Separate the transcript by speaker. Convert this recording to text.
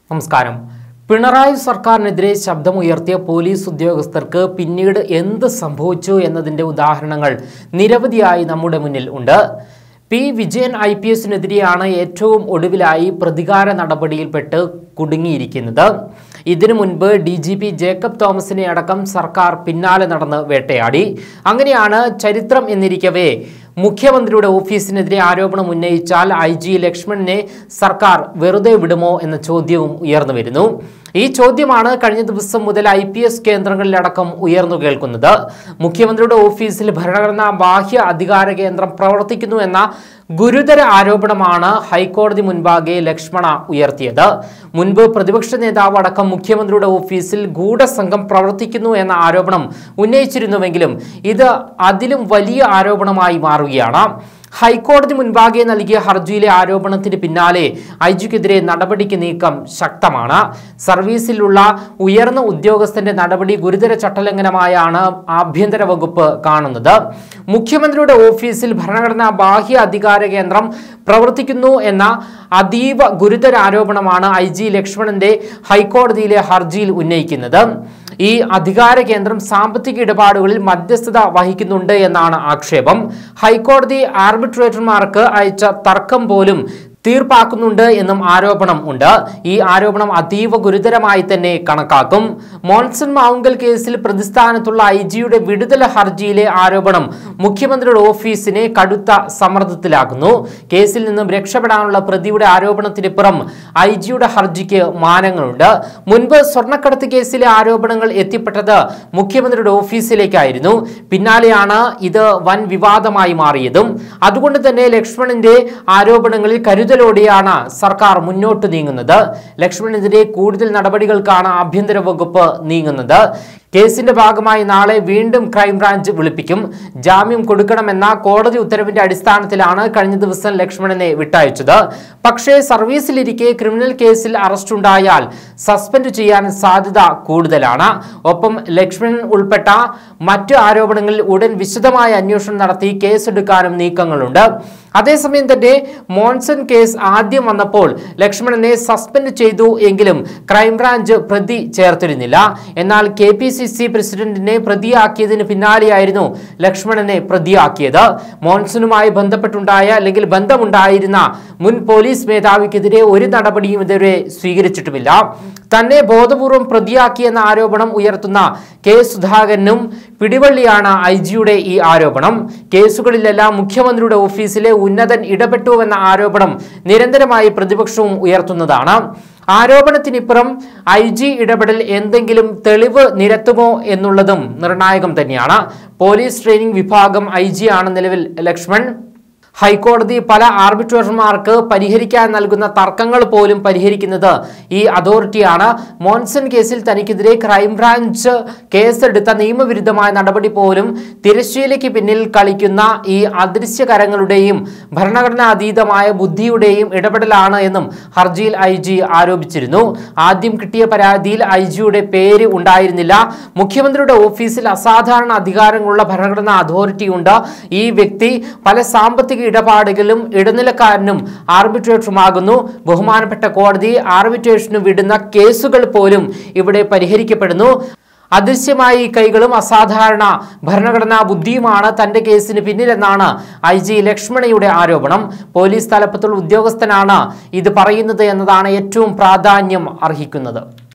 Speaker 1: നമസ്കാരം പിണറായി സർക്കാരിനെതിരെ ശബ്ദമുയർത്തിയ പോലീസ് ഉദ്യോഗസ്ഥർക്ക് പിന്നീട് എന്ത് സംഭവിച്ചു എന്നതിൻ്റെ ഉദാഹരണങ്ങൾ നിരവധിയായി നമ്മുടെ മുന്നിൽ ഉണ്ട് പി വിജയൻ ഐ പി എസിനെതിരെയാണ് ഏറ്റവും ഒടുവിലായി പ്രതികാര നടപടിയിൽപ്പെട്ട് കുടുങ്ങിയിരിക്കുന്നത് ഇതിനു മുൻപ് ഡി ജി പി ജേക്കബ് തോമസിനെ അടക്കം സർക്കാർ പിന്നാലെ നടന്ന് വേട്ടയാടി അങ്ങനെയാണ് ചരിത്രം എന്നിരിക്കവേ മുഖ്യമന്ത്രിയുടെ ഓഫീസിനെതിരെ ആരോപണം ഉന്നയിച്ചാൽ ഐ ജി ലക്ഷ്മണനെ സർക്കാർ വെറുതെ വിടുമോ എന്ന ചോദ്യവും ഉയർന്നു വരുന്നു ഈ ചോദ്യമാണ് കഴിഞ്ഞ ദിവസം മുതൽ ഐ പി എസ് കേന്ദ്രങ്ങളിലടക്കം ഉയർന്നു കേൾക്കുന്നത് മുഖ്യമന്ത്രിയുടെ ഓഫീസിൽ ഭരണഘടനാ ബാഹ്യ അധികാര കേന്ദ്രം പ്രവർത്തിക്കുന്നു എന്ന ഗുരുതര ആരോപണമാണ് ഹൈക്കോടതി മുൻപാകെ ലക്ഷ്മണ ഉയർത്തിയത് മുൻപ് പ്രതിപക്ഷ നേതാവ് അടക്കം മുഖ്യമന്ത്രിയുടെ ഓഫീസിൽ ഗൂഢസംഘം പ്രവർത്തിക്കുന്നു എന്ന ആരോപണം ഉന്നയിച്ചിരുന്നുവെങ്കിലും ഇത് അതിലും വലിയ ആരോപണമായി മാറുകയാണ് ഹൈക്കോടതി മുൻപാകെ നൽകിയ ഹർജിയിലെ ആരോപണത്തിന് പിന്നാലെ ഐ ജിക്കെതിരെ നടപടിക്ക് നീക്കം ശക്തമാണ് സർവീസിലുള്ള ഉയർന്ന ഉദ്യോഗസ്ഥന്റെ നടപടി ഗുരുതര ചട്ടലംഘനമായാണ് ആഭ്യന്തര വകുപ്പ് കാണുന്നത് മുഖ്യമന്ത്രിയുടെ ഓഫീസിൽ ഭരണഘടനാ ബാഹ്യ അധികാര കേന്ദ്രം പ്രവർത്തിക്കുന്നു എന്ന അതീവ ഗുരുതര ആരോപണമാണ് ഐ ജി ലക്ഷ്മണന്റെ ഹൈക്കോടതിയിലെ ഹർജിയിൽ ഉന്നയിക്കുന്നത് ഈ അധികാര കേന്ദ്രം സാമ്പത്തിക ഇടപാടുകളിൽ മധ്യസ്ഥത വഹിക്കുന്നുണ്ട് എന്നാണ് ആക്ഷേപം ഹൈക്കോടതി ആർബിട്രേറ്റർമാർക്ക് അയച്ച തർക്കം പോലും തീർപ്പാക്കുന്നുണ്ട് എന്നും ആരോപണം ഉണ്ട് ഈ ആരോപണം അതീവ ഗുരുതരമായി തന്നെ കണക്കാക്കും മോൺസൺ മാവുങ്കൽ കേസിൽ പ്രതിസ്ഥാനത്തുള്ള ഐ ജിയുടെ വിടുതല ഹർജിയിലെ ആരോപണം മുഖ്യമന്ത്രിയുടെ ഓഫീസിനെ കടുത്ത സമ്മർദ്ദത്തിലാക്കുന്നു കേസിൽ നിന്നും രക്ഷപ്പെടാനുള്ള പ്രതിയുടെ ആരോപണത്തിനിപ്പുറം ഐ ജിയുടെ ഹർജിക്ക് മാനങ്ങളുണ്ട് മുൻപ് സ്വർണ്ണക്കടത്ത് കേസിലെ ആരോപണങ്ങൾ എത്തിപ്പെട്ടത് മുഖ്യമന്ത്രിയുടെ ഓഫീസിലേക്കായിരുന്നു പിന്നാലെയാണ് ഇത് വൻ വിവാദമായി മാറിയതും അതുകൊണ്ട് തന്നെ ലക്ഷ്മണന്റെ ആരോപണങ്ങളിൽ കരുതലോടെയാണ് സർക്കാർ മുന്നോട്ട് നീങ്ങുന്നത് ലക്ഷ്മണനെതിരെ കൂടുതൽ നടപടികൾക്കാണ് ആഭ്യന്തര വകുപ്പ് നീങ്ങുന്നത് കേസിന്റെ ഭാഗമായി നാളെ വീണ്ടും ക്രൈംബ്രാഞ്ച് വിളിപ്പിക്കും ജാമ്യം കൊടുക്കണമെന്ന കോടതി ഉത്തരവിന്റെ അടിസ്ഥാനത്തിലാണ് കഴിഞ്ഞ ദിവസം ലക്ഷ്മണനെ വിട്ടയച്ചത് പക്ഷേ സർവീസിലിരിക്കെ ക്രിമിനൽ കേസിൽ അറസ്റ്റുണ്ടായാൽ സസ്പെൻഡ് ചെയ്യാൻ സാധ്യത കൂടുതലാണ് ഒപ്പം ലക്ഷ്മണൻ ഉൾപ്പെട്ട മറ്റ് ആരോപണങ്ങളിൽ ഉടൻ വിശദമായ അന്വേഷണം നടത്തി കേസെടുക്കാനും നീക്കങ്ങളുണ്ട് അതേസമയം തന്നെ മോൺസൺ കേസ് ആദ്യം വന്നപ്പോൾ ലക്ഷ്മണനെ സസ്പെൻഡ് ചെയ്തു എങ്കിലും ക്രൈംബ്രാഞ്ച് പ്രതി ചേർത്തിരുന്നില്ല എന്നാൽ കെ പി സി സി പ്രസിഡന്റിനെ പ്രതിയാക്കിയതിന് പിന്നാലെയായിരുന്നു ലക്ഷ്മണനെ പ്രതിയാക്കിയത് മോൺസണുമായി ബന്ധപ്പെട്ടുണ്ടായ അല്ലെങ്കിൽ ബന്ധമുണ്ടായിരുന്ന മുൻ പോലീസ് മേധാവിക്കെതിരെ ഒരു നടപടിയും ഇതുവരെ സ്വീകരിച്ചിട്ടുമില്ല തന്നെ ബോധപൂർവം പ്രതിയാക്കിയെന്ന ആരോപണം ഉയർത്തുന്ന കെ സുധാകരനും പിടിവള്ളിയാണ് ഐ ജിയുടെ ഈ ആരോപണം കേസുകളിലെല്ലാം മുഖ്യമന്ത്രിയുടെ ഓഫീസിലെ ഉന്നതൻ ഇടപെട്ടുവെന്ന ആരോപണം നിരന്തരമായി പ്രതിപക്ഷവും ഉയർത്തുന്നതാണ് ആരോപണത്തിനിപ്പുറം ഐ ജി ഇടപെടൽ എന്തെങ്കിലും തെളിവ് നിരത്തുമോ എന്നുള്ളതും നിർണായകം തന്നെയാണ് പോലീസ് ട്രെയിനിംഗ് വിഭാഗം ഐ ജി ആണ് നിലവിൽ ലക്ഷ്മൺ ഹൈക്കോടതി പല ആർബിട്രേറ്റർമാർക്ക് പരിഹരിക്കാൻ നൽകുന്ന തർക്കങ്ങൾ പോലും പരിഹരിക്കുന്നത് ഈ അതോറിറ്റിയാണ് മോൺസൺ കേസിൽ തനിക്കെതിരെ ക്രൈംബ്രാഞ്ച് കേസെടുത്ത നിയമവിരുദ്ധമായ നടപടി പോലും തിരശ്ശീലയ്ക്ക് പിന്നിൽ കളിക്കുന്ന ഈ അദൃശ്യകരങ്ങളുടെയും ഭരണഘടനാ അതീതമായ ബുദ്ധിയുടെയും ഇടപെടലാണ് എന്നും ഹർജിയിൽ ഐ ജി ആരോപിച്ചിരുന്നു ആദ്യം കിട്ടിയ പരാതിയിൽ ഐ ജിയുടെ പേര് ഉണ്ടായിരുന്നില്ല മുഖ്യമന്ത്രിയുടെ ഓഫീസിൽ അസാധാരണ അധികാരങ്ങളുള്ള ഭരണഘടനാ അതോറിറ്റി ഉണ്ട് ഈ വ്യക്തി പല സാമ്പത്തിക ഇടപാടുകളിലും ഇടനിലക്കാരനും ആർബിട്രേറ്ററുമാകുന്നു ബഹുമാനപ്പെട്ട കോടതി ആർബിട്രേഷന് വിടുന്ന കേസുകൾ പോലും ഇവിടെ പരിഹരിക്കപ്പെടുന്നു അദൃശ്യമായ ഈ കൈകളും അസാധാരണ ഭരണഘടനാ ബുദ്ധിയുമാണ് തന്റെ കേസിന് പിന്നിലെന്നാണ് ഐ ജി ലക്ഷ്മണയുടെ ആരോപണം പോലീസ് തലപ്പത്തുള്ള ഉദ്യോഗസ്ഥനാണ് ഇത് പറയുന്നത് എന്നതാണ് ഏറ്റവും പ്രാധാന്യം അർഹിക്കുന്നത്